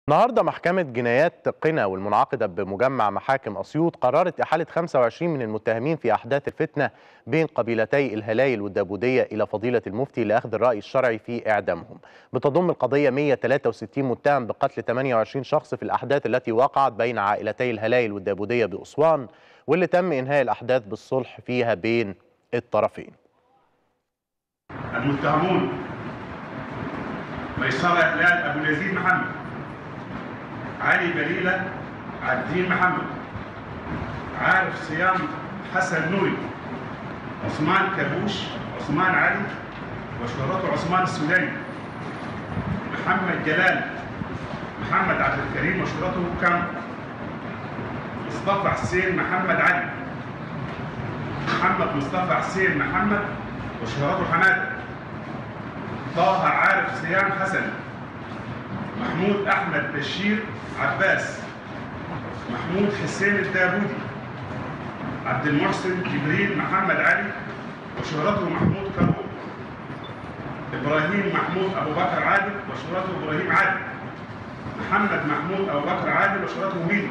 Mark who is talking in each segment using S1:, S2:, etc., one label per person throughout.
S1: النهارده محكمة جنايات قنا والمنعقدة بمجمع محاكم أسيوط قررت إحالة 25 من المتهمين في أحداث الفتنة بين قبيلتي الهلايل والدابودية إلى فضيلة المفتي لأخذ الرأي الشرعي في إعدامهم. بتضم القضية 163 متهم بقتل 28 شخص في الأحداث التي وقعت بين عائلتي الهلايل والدابودية بأسوان واللي تم إنهاء الأحداث بالصلح فيها بين الطرفين.
S2: المتهمون ميسرة إحلال أبو اليزيد محمد علي بليلة عبدين محمد عارف صيام حسن نوري عثمان كبوش عثمان علي وشهرته عثمان السوداني محمد جلال محمد عبد الكريم وشهرته كم مصطفى حسين محمد علي محمد مصطفى حسين محمد وشهرته حماده طه عارف صيام حسن محمود احمد بشير عباس محمود حسين الدابودي عبد المحسن جبريل محمد علي وشهرته محمود كروب ابراهيم محمود ابو بكر عادل وشهرته ابراهيم عادل محمد محمود ابو بكر عادل وشهرته ميدو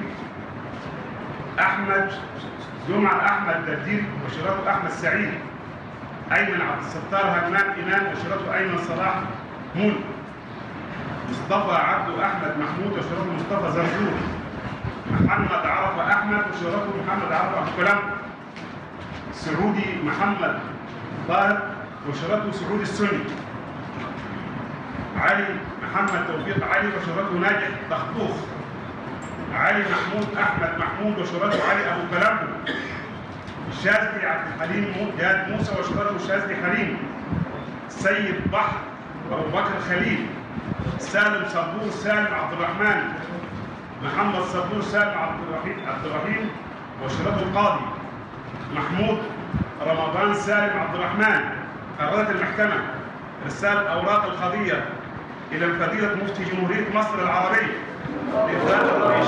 S2: احمد جمعه احمد دردير وشهرته احمد سعيد ايمن عبد الستار همام امام وشهرته ايمن صلاح مول مصطفى عبده احمد محمود وشهرته مصطفى زرزور محمد عرفه احمد وشهرته محمد عرفه ابو كلام سعودي محمد طارق وشهرته سعودي السني علي محمد توفيق علي وشهرته ناجح تخطوخ علي محمود احمد محمود وشهرته علي ابو كلام الشاذلي عبد الحليم جاد موسى وشهرته الشاذلي حليم سيد بحر وابو بكر خليل سالم صبور سالم عبد الرحمن محمد صبور سالم عبد الرحيم عبد الرحيم وشهرته القاضي محمود رمضان سالم عبد الرحمن قررت المحكمة إرسال أوراق القضية إلى فضيلة مفتي جمهورية مصر العربية لإبداء الرأي